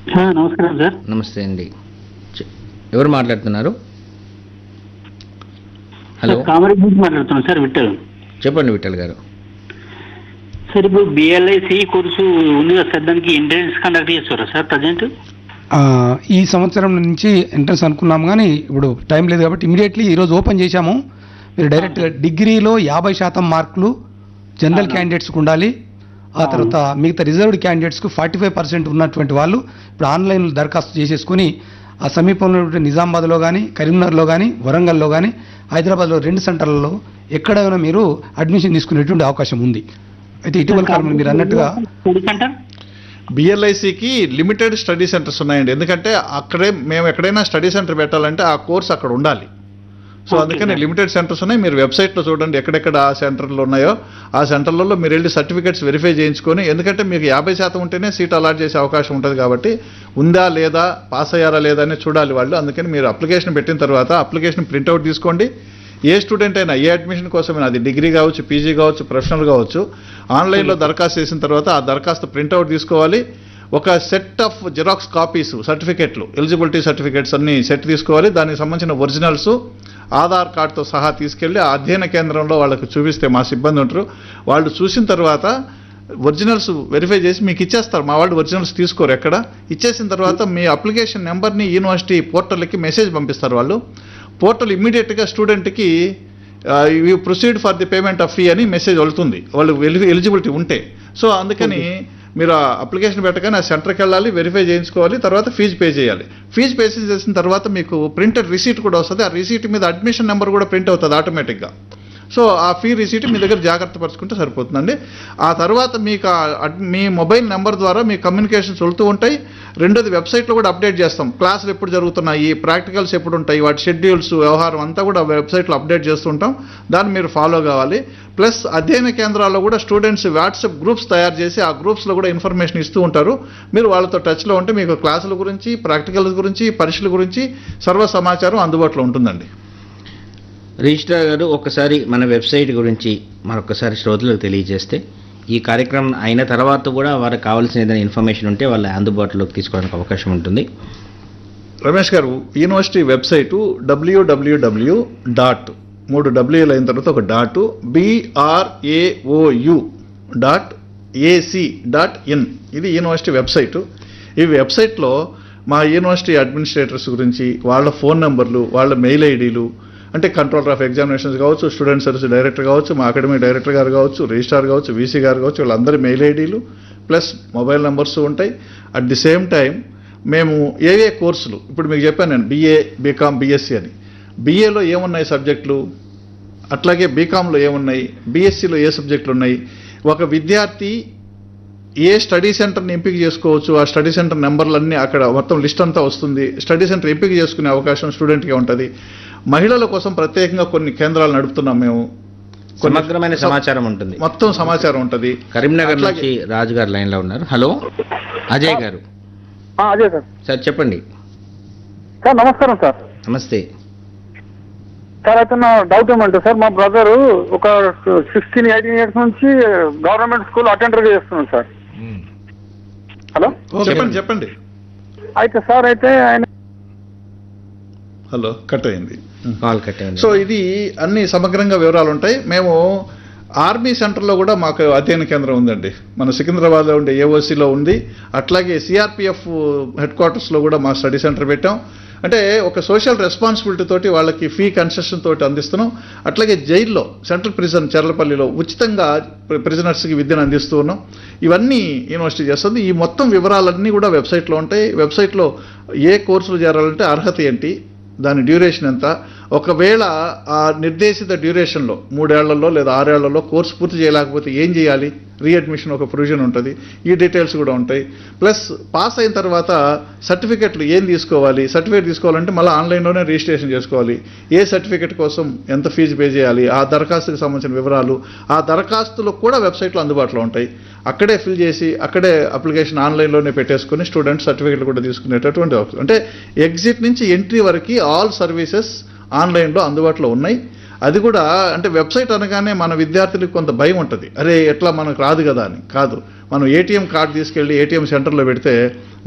ఆ, నమస్కారం సార్ నమస్తే అండి చె- ఎవరు మాట్లాడుతున్నారు హలో సార్, కామారెడ్డి నుంచి మాట్లాడుతున్నాను సార్ విట్టల్ చెప్పండి విఠల్ గారు సార్ ఇప్పుడు బిఎల్ఐసి కోర్సు ఉంది కదా సార్ దానికి ఎంట్రన్స్ కండక్ట్ చేస్తారా సార్ ప్రజెంట్ ఆ, ఈ సంవత్సరం నుంచి ఎంట్రన్స్ అనుకున్నాం కానీ ఇప్పుడు టైం లేదు కాబట్టి ఇమీడియట్లీ ఈరోజు ఓపెన్ చేశాము మీరు డైరెక్ట్ డిగ్రీలో యాభై శాతం మార్కులు జనరల్ క్యాండిడేట్స్కి ఉండాలి ఆ తర్వాత మిగతా రిజర్వ్డ్ క్యాండిడేట్స్కు ఫార్టీ ఫైవ్ పర్సెంట్ ఉన్నటువంటి వాళ్ళు ఇప్పుడు ఆన్లైన్లో దరఖాస్తు చేసేసుకుని ఆ సమీపంలో ఉన్నటువంటి నిజామాబాద్లో కానీ కరీంనగర్లో కానీ వరంగల్లో కానీ హైదరాబాద్లో రెండు సెంటర్లలో ఎక్కడైనా మీరు అడ్మిషన్ తీసుకునేటువంటి అవకాశం ఉంది అయితే ఇటీవల కాలంలో మీరు అన్నట్టుగా స్టడీ సెంటర్ బిఎల్ఐసికి లిమిటెడ్ స్టడీ సెంటర్స్ ఉన్నాయండి ఎందుకంటే అక్కడే మేము ఎక్కడైనా స్టడీ సెంటర్ పెట్టాలంటే ఆ కోర్స్ అక్కడ ఉండాలి సో Okay, అందుకని sir. లిమిటెడ్ సెంటర్స్ ఉన్నాయి మీరు వెబ్సైట్లో చూడండి ఎక్కడెక్కడ ఆ సెంటర్లు ఉన్నాయో ఆ సెంటర్లలో మీరు వెళ్ళి సర్టిఫికేట్స్ వెరిఫై చేయించుకొని ఎందుకంటే మీకు యాభై శాతం ఉంటేనే సీట్ అలాట్ చేసే అవకాశం ఉంటుంది కాబట్టి ఉందా లేదా పాస్ అయ్యారా లేదా అని చూడాలి వాళ్ళు అందుకని మీరు అప్లికేషన్ పెట్టిన తర్వాత అప్లికేషన్ ప్రింట్అవుట్ తీసుకోండి ఏ స్టూడెంట్ అయినా ఏ అడ్మిషన్ కోసమైనా అది డిగ్రీ కావచ్చు పీజీ కావచ్చు ప్రొఫెషనల్ కావచ్చు ఆన్లైన్లో దరఖాస్తు చేసిన తర్వాత ఆ దరఖాస్తు ప్రింట్అవుట్ తీసుకోవాలి ఒక సెట్ ఆఫ్ జిరాక్స్ కాపీస్ సర్టిఫికెట్లు ఎలిజిబిలిటీ సర్టిఫికెట్స్ అన్ని సెట్ తీసుకోవాలి దానికి సంబంధించిన ఒరిజినల్స్ ఆధార్ కార్డుతో సహా తీసుకెళ్ళి ఆ అధ్యయన కేంద్రంలో వాళ్ళకి చూపిస్తే మా సిబ్బంది ఉంటారు వాళ్ళు చూసిన తర్వాత ఒరిజినల్స్ వెరిఫై చేసి మీకు ఇచ్చేస్తారు మా వాళ్ళు ఒరిజినల్స్ తీసుకోరు ఎక్కడ ఇచ్చేసిన తర్వాత మీ అప్లికేషన్ నెంబర్ని యూనివర్సిటీ పోర్టల్కి మెసేజ్ పంపిస్తారు వాళ్ళు పోర్టల్ ఇమ్మీడియట్గా స్టూడెంట్కి you proceed for the payment of fee అని మెసేజ్ వెళ్తుంది వాళ్ళు ఎలిజిబిలిటీ ఉంటే సో అందుకని మీరు ఆ అప్లికేషన్ పెట్టగానే ఆ సెంటర్కి వెళ్ళాలి వెరిఫై చేయించుకోవాలి తర్వాత ఫీజు పే చేయాలి ఫీజు పే చేసిన తర్వాత మీకు ప్రింటెడ్ రిసీట్ కూడా వస్తుంది ఆ రిసీట్ మీద అడ్మిషన్ నెంబర్ కూడా ప్రింట్ అవుతుంది ఆటోమేటిక్గా సో ఆ ఫీ రిసీట్ మీ దగ్గర జాగ్రత్త పరుచుకుంటే సరిపోతుందండి ఆ తర్వాత మీకు ఆ అడ్- మీ మొబైల్ నెంబర్ ద్వారా మీ కమ్యూనికేషన్స్ వెళ్తూ ఉంటాయి రెండోది వెబ్సైట్లో కూడా అప్డేట్ చేస్తాం క్లాసులు ఎప్పుడు జరుగుతున్నాయి ప్రాక్టికల్స్ ఎప్పుడు ఉంటాయి వాటి షెడ్యూల్స్ వ్యవహారం అంతా కూడా వెబ్సైట్లో అప్డేట్ చేస్తుంటాం దాన్ని మీరు ఫాలో కావాలి ప్లస్ అధ్యయన కేంద్రాల్లో కూడా స్టూడెంట్స్ వాట్సాప్ గ్రూప్స్ తయారు చేసి ఆ గ్రూప్స్లో కూడా ఇన్ఫర్మేషన్ ఇస్తూ ఉంటారు మీరు వాళ్ళతో టచ్లో ఉంటే మీకు క్లాసుల గురించి ప్రాక్టికల్స్ గురించి పరీక్షల గురించి సర్వ సమాచారం అందుబాటులో ఉంటుందండి రిజిస్ట్రార్ గారు ఒకసారి మన వెబ్సైట్ గురించి మరొకసారి శ్రోతలకు తెలియజేస్తే ఈ కార్యక్రమం అయిన తర్వాత కూడా వారికి కావాల్సిన ఏదైనా ఇన్ఫర్మేషన్ ఉంటే వాళ్ళ అందుబాటులోకి తీసుకోవడానికి అవకాశం ఉంటుంది రమేష్ గారు యూనివర్సిటీ వెబ్సైటు డబ్ల్యూడబ్ల్యూడబ్ల్యూ డాట్ మూడు డబ్ల్యూలు అయిన తర్వాత ఒక dot BRAOU dot AC dot in ఇది యూనివర్సిటీ వెబ్సైటు ఈ వెబ్సైట్లో మా యూనివర్సిటీ అడ్మినిస్ట్రేటర్స్ గురించి వాళ్ళ ఫోన్ నెంబర్లు వాళ్ళ మెయిల్ ఐడీలు అంటే కంట్రోలర్ ఆఫ్ ఎగ్జామినేషన్స్ కావచ్చు స్టూడెంట్ సర్వీస్ డైరెక్టర్ కావచ్చు మా అకాడమీ డైరెక్టర్ గారు కావచ్చు రిజిస్ట్రార్ కావచ్చు వీసీ గారు కావచ్చు వీళ్ళందరి మెయిల్ ఐడీలు ప్లస్ మొబైల్ నెంబర్స్ ఉంటాయి అట్ ది సేమ్ టైం మేము ఏ ఏ కోర్సులు ఇప్పుడు మీకు చెప్పాను నేను బీఏ బీకామ్ బీఎస్సీ అని బీఏలో ఏమున్నాయి సబ్జెక్టులు అట్లాగే బీకామ్లో ఏమున్నాయి బీఎస్సీలో ఏ సబ్జెక్టులు ఉన్నాయి ఒక విద్యార్థి ఏ స్టడీ సెంటర్ని ఎంపిక చేసుకోవచ్చు ఆ స్టడీ సెంటర్ నెంబర్లన్నీ అక్కడ మొత్తం లిస్ట్ అంతా వస్తుంది స్టడీ సెంటర్ ఎంపిక చేసుకునే అవకాశం స్టూడెంట్కి ఉంటుంది మహిళల కోసం ప్రత్యేకంగా కొన్ని కేంద్రాలు నడుపుతున్నాం మేము కొన్ని- సమగ్రమైన సమాచారం ఉంటుంది మొత్తం సమాచారం ఉంటుంది కరీంనగర్ అట్లాగే- నుంచి రాజు గారు లైన్లో ఉన్నారు హలో అజయ్ గారు ఆ, అదే సార్ సార్ చెప్పండి సార్ నమస్కారం సార్ నమస్తే సార్ అయితే నా డౌట్ ఏమంటే సార్ మా బ్రదర్ ఒక సిక్స్టీన్ ఎయిటీన్ ఇయర్స్ నుంచి గవర్నమెంట్ స్కూల్ అటెండర్ చేస్తున్నాడు సార్ హలో చెప్పండి చెప్పండి అయితే సార్ అయితే ఆయన హలో కట్ అయింది కాల్ కట్టేయండి సో ఇది అన్ని సమగ్రంగా వివరాలు ఉంటాయి మేము ఆర్మీ సెంటర్లో కూడా మాకు అధ్యయన కేంద్రం ఉందండి మన సికింద్రాబాద్లో ఉండే ఏఓసీలో ఉంది అట్లాగే సిఆర్పిఎఫ్ హెడ్ క్వార్టర్స్లో కూడా మా స్టడీ సెంటర్ పెట్టాం అంటే ఒక సోషల్ రెస్పాన్సిబిలిటీ తోటి వాళ్ళకి ఫీ కన్సెషన్ తోటి అందిస్తున్నాం అట్లాగే జైల్లో సెంట్రల్ ప్రిజన్ చెర్లపల్లిలో ఉచితంగా ప్రిజనర్స్కి విద్యను అందిస్తూ ఉన్నాం ఇవన్నీ యూనివర్సిటీ చేస్తుంది ఈ మొత్తం వివరాలన్నీ కూడా వెబ్సైట్లో ఉంటాయి వెబ్సైట్లో ఏ కోర్సులు చేరాలంటే అర్హత ఏంటి దాని డ్యూరేషన్ ఎంత ఒకవేళ ఆ నిర్దేశిత డ్యూరేషన్లో మూడేళ్లలో లేదా ఆరేళ్లలో కోర్సు పూర్తి చేయలేకపోతే ఏం చేయాలి రీఅడ్మిషన్ ఒక ప్రొవిజన్ ఉంటుంది ఈ డీటెయిల్స్ కూడా ఉంటాయి ప్లస్ పాస్ అయిన తర్వాత సర్టిఫికెట్లు ఏం తీసుకోవాలి సర్టిఫికేట్ తీసుకోవాలంటే మళ్ళీ ఆన్లైన్లోనే రిజిస్ట్రేషన్ చేసుకోవాలి ఏ సర్టిఫికెట్ కోసం ఎంత ఫీజు పే చేయాలి ఆ దరఖాస్తుకి సంబంధించిన వివరాలు ఆ దరఖాస్తులు కూడా వెబ్సైట్లో అందుబాటులో ఉంటాయి అక్కడే ఫిల్ చేసి అక్కడే అప్లికేషన్ ఆన్లైన్లోనే పెట్టేసుకుని స్టూడెంట్ సర్టిఫికెట్లు కూడా తీసుకునేటటువంటి అవకాశం అంటే ఎగ్జిట్ నుంచి ఎంట్రీ వరకు ఆల్ సర్వీసెస్ ఆన్లైన్లో అందుబాటులో ఉన్నాయి అది కూడా అంటే వెబ్సైట్ అనగానే మన విద్యార్థులకు కొంత భయం ఉంటుంది అరే ఎట్లా మనకు రాదు కదా అని కాదు మనం ఏటీఎం కార్డు తీసుకెళ్ళి ఏటీఎం సెంటర్లో పెడితే